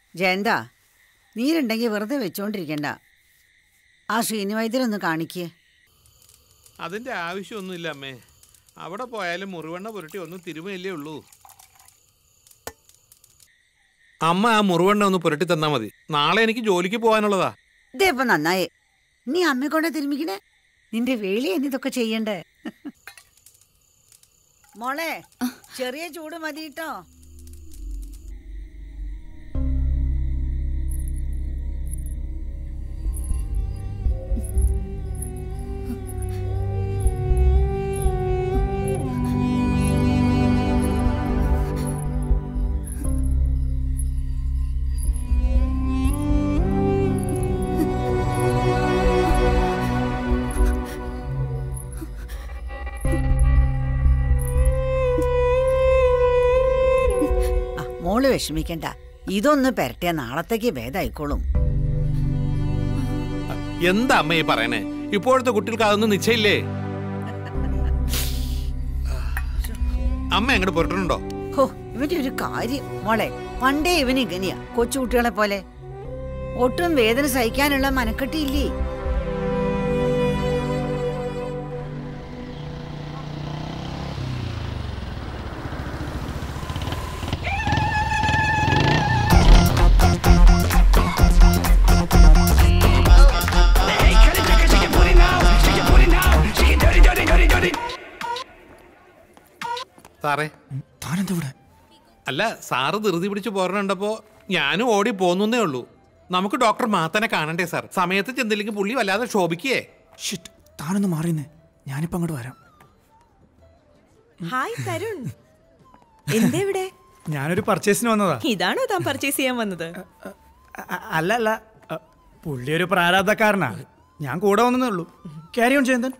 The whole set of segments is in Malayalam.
ജയന്ത നീരുണ്ടെങ്കിൽ വെറുതെ വെച്ചോണ്ടിരിക്കണ്ട ആ ശ്രീനിവൈദ്യരൊന്ന് കാണിക്കേ അതിന്റെ ആവശ്യമൊന്നുമില്ല അമ്മേ അവിടെ പോയാലും മുറിവെണ്ണ പുരട്ടി ഒന്നും തിരുമയല്ലേ ഉള്ളൂ അമ്മ ആ മുറിവെണ്ണ ഒന്ന് പുരട്ടി തന്നാ മതി നാളെ എനിക്ക് ജോലിക്ക് പോകാനുള്ളതാ ഇതേ ഇപ്പൊ നന്നായേ നീ അമ്മ കൊണ്ട് തിരുമിക്കണേ നിന്റെ വേളി എന്നിതൊക്കെ ചെയ്യണ്ടേ മോളെ ചെറിയ ചൂട് മതി കേട്ടോ ആ, മോള് വിഷമിക്കണ്ട ഇതൊന്ന് പെരട്ടിയ നാളത്തേക്ക് ഭേദമായിക്കോളും എന്താ അമ്മ ഈ പറയണേ ഇപ്പോഴത്തെ കുട്ടികൾക്ക് അതൊന്നും നിശ്ചയില്ലേ അമ്മ എങ്ങോട്ട് പുരട്ടുന്നുണ്ടോ ഹോ ഇവന്റെ ഒരു കാര്യം മോളെ പണ്ടേ ഇവന് ഇങ്ങനെയാ കൊച്ചുകുട്ടികളെ പോലെ ഒട്ടും വേദന സഹിക്കാനുള്ള മനക്കെട്ടിയില്ലേ സാറേ താനെന്താ ഇവിടെ അല്ല സാറ് ധൃതി പിടിച്ച് പോരണുണ്ടപ്പോ ഞാനും ഓടി പോന്നേ ഉള്ളൂ നമുക്ക് ഡോക്ടർ മാത്തനെ കാണണ്ടേ സാർ സമയത്ത് ചെന്നില്ലെങ്കിൽ പുള്ളി വല്ലാതെ ശോഭിക്കേ ഷിറ്റ് താനൊന്ന് മാറിയെന്നേ ഞാനിപ്പോ അങ്ങോട്ട് വരാം ഹായ് തരുൺ എന്താ ഇവിടെ ഞാനൊരു പർച്ചേസിന് വന്നതാ ഇതാണോ താൻ പർച്ചേസ് ചെയ്യാൻ വന്നത് അ- അ- അല്ല അല്ല അ, പുള്ളി ഒരു പ്രാരാബ്ധക്കാരനാ ഞാൻ കൂടെ വന്നതേ ഉള്ളൂ ക്യാരി ഓൺ ചെയ്യുന്നൻ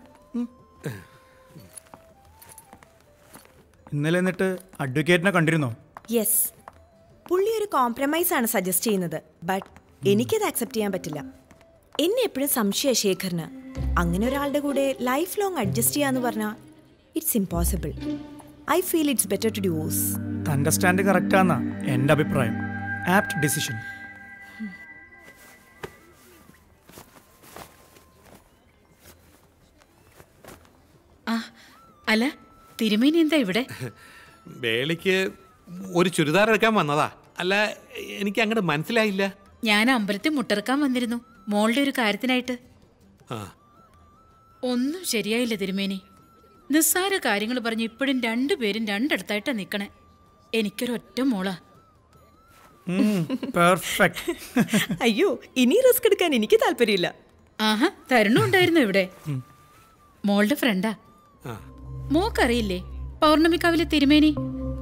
ഇന്നലെ എന്നിട്ട് അഡ്വക്കേറ്റിനെ കണ്ടിരുന്നോ യെസ് പുള്ളി ഒരു കോംപ്രമൈസ് ആണ് സജസ്റ്റ് ചെയ്യുന്നത് ബട്ട് എനിക്കത് അക്സെപ്റ്റ് ചെയ്യാൻ പറ്റില്ല എന്നെ എപ്പോഴും സംശയ ശേഖറിന് അങ്ങനെ ഒരാളുടെ കൂടെ ലൈഫ് ലോങ് അഡ്ജസ്റ്റ് ചെയ്യാന്ന് പറഞ്ഞാൽ it's impossible I feel it's better to divorce തൻ്റെ സ്റ്റാൻഡ് കറക്റ്റാന്നാ എൻ്റെ അഭിപ്രായം ആപ്റ്റ് ഡിസിഷൻ ആ അല്ല തിരുമേനി എന്താ ഇവിടെ വേളിക്ക് ഒരു ചുരിദാർ എടുക്കാൻ വന്നതാ അല്ല എനിക്ക് അങ്ങോട്ട് മനസ്സിലായില്ല ഞാൻ അമ്പലത്തിൽ മുട്ടിറക്കാൻ വന്നിരുന്നു മോളുടെ ഒരു കാര്യത്തിനായിട്ട് ആ ഒന്നും ശരിയായില്ല തിരുമേനി നിസ്സാര കാര്യങ്ങൾ പറഞ്ഞ് ഇപ്പോഴും രണ്ടുപേരും രണ്ടിടത്തായിട്ടാ നിക്കണേ എനിക്കൊരൊറ്റ മോളാ പെർഫെക്റ്റ് അയ്യോ ഇനി റിസ്ക് എടുക്കാൻ എനിക്ക് താല്പര്യമില്ല ആഹാ തരുണും ഉണ്ടായിരുന്നു ഇവിടെ മോളുടെ ഫ്രണ്ടാ ആ മോക്കറിയില്ലേ പൗർണമിക്കാവിലെ തിരുമേനി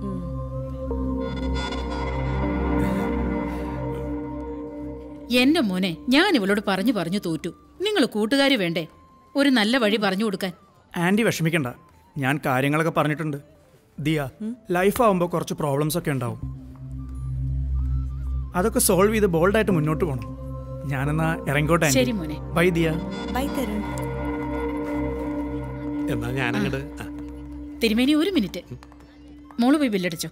എന്റെ മോനെ ഞാൻ ഇവളോട് പറഞ്ഞു പറഞ്ഞു തോറ്റു നിങ്ങൾ കൂട്ടുകാരി വേണ്ടേ ഒരു നല്ല വഴി പറഞ്ഞു കൊടുക്കാൻ ആൻറ്റി വിഷമിക്കണ്ട ഞാൻ കാര്യങ്ങളൊക്കെ പറഞ്ഞിട്ടുണ്ട് ദിയ ലൈഫ് ആവുമ്പോൾ കുറച്ച് പ്രോബ്ലംസ് ഒക്കെ ഉണ്ടാവും അതൊക്കെ സോൾവ് ചെയ്ത് ബോൾഡായിട്ട് മുന്നോട്ട് പോകണം ഞാനെന്നാ ഇറങ്ങിക്കോട്ടെ ശരി മോനെ ബൈ ദിയ ബൈ തരുൺ എന്നാ ഞാനങ്ങോട്ട് ആ തിരുമേനി ഒരു മിനിറ്റ് മോള് പോയി ബില്ലടിച്ചോ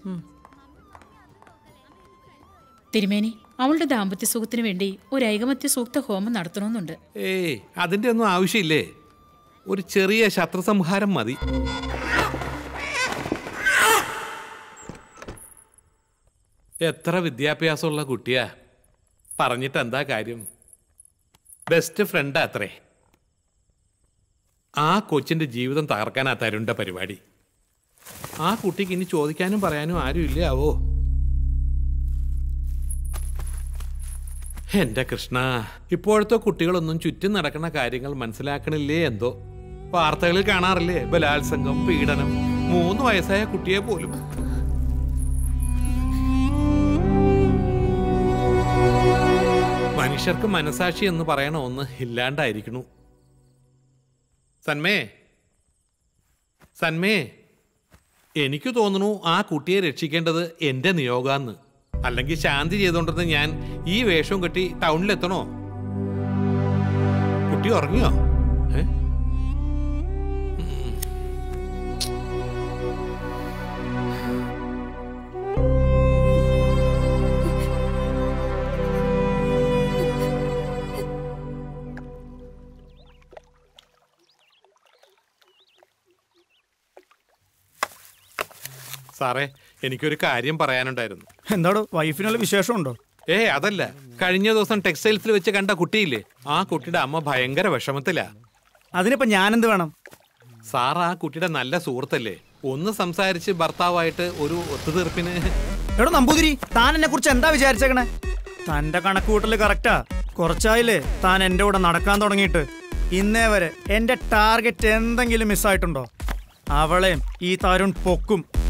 തിരുമേനി അവളുടെ ദാമ്പത്യ സുഖത്തിന് വേണ്ടി ഒരു ഐകമത്യ സൂക്ത ഹോമം നടത്തണമെന്നുണ്ട് ഏയ് അതിന്റെ ഒന്നും ആവശ്യമില്ലേ ഒരു ചെറിയ ശത്രുസംഹാരം മതി എത്ര വിദ്യാഭ്യാസമുള്ള കുട്ടിയാ പറഞ്ഞിട്ട് എന്താ കാര്യം ബെസ്റ്റ് ഫ്രണ്ടാ അത്രേ ആ കൊച്ചിന്റെ ജീവിതം തകർക്കാനാ തരുണ്ട പരിപാടി ആ കുട്ടിക്ക് ഇനി ചോദിക്കാനും പറയാനും ആരും ഇല്ലേ ആവോ എന്റെ കൃഷ്ണ ഇപ്പോഴത്തെ കുട്ടികളൊന്നും ചുറ്റും നടക്കുന്ന കാര്യങ്ങൾ മനസ്സിലാക്കണില്ലേ എന്തോ വാർത്തകളിൽ കാണാറില്ലേ ബലാത്സംഗം പീഡനം മൂന്ന് വയസ്സായ കുട്ടിയെ പോലും മനുഷ്യർക്ക് മനസാക്ഷി എന്ന് പറയണ ഒന്ന് ഇല്ലാണ്ടായിരിക്കണു സന്മേ സന്മേ എനിക്ക് തോന്നുന്നു ആ കുട്ടിയെ രക്ഷിക്കേണ്ടത് എന്റെ നിയോഗാന്ന് അല്ലെങ്കിൽ ശാന്തി ചെയ്തോണ്ടിരുന്ന ഞാൻ ഈ വേഷവും കെട്ടി ടൗണിലെത്തണോ കുട്ടി ഉറങ്ങിയോ ഏ സാറേ എനിക്കൊരു കാര്യം പറയാനുണ്ടായിരുന്നു എന്താടോ വൈഫിനുള്ള വിശേഷമുണ്ടോ ഏ അതല്ല കഴിഞ്ഞ ദിവസം ടെക്സ്റ്റൈൽസിൽ വെച്ച് കണ്ട കുട്ടിയില്ലേ ആ കുട്ടിയുടെ അമ്മ ഭയങ്കര വിഷമത്തിലാ അതിനിപ്പോ ഞാനെന്ത് വേണം സാർ ആ കുട്ടിയുടെ നല്ല സുഹൃത്തല്ലേ ഒന്ന് സംസാരിച്ച് ഭർത്താവായിട്ട് ഒരു ഒത്തുതീർപ്പിന് എടോ നമ്പൂതിരി താൻ എന്നെ കുറിച്ച് എന്താ വിചാരിച്ചേക്കണേ തന്റെ കണക്കുകൂട്ടല് കറക്റ്റാ കുറച്ചായില്ലേ താൻ എന്റെ കൂടെ നടക്കാൻ തുടങ്ങിയിട്ട് ഇന്നേ വരെ എന്റെ ടാർഗറ്റ് എന്തെങ്കിലും മിസ്സായിട്ടുണ്ടോ അവളെയും ഈ തരുൺ പൊക്കും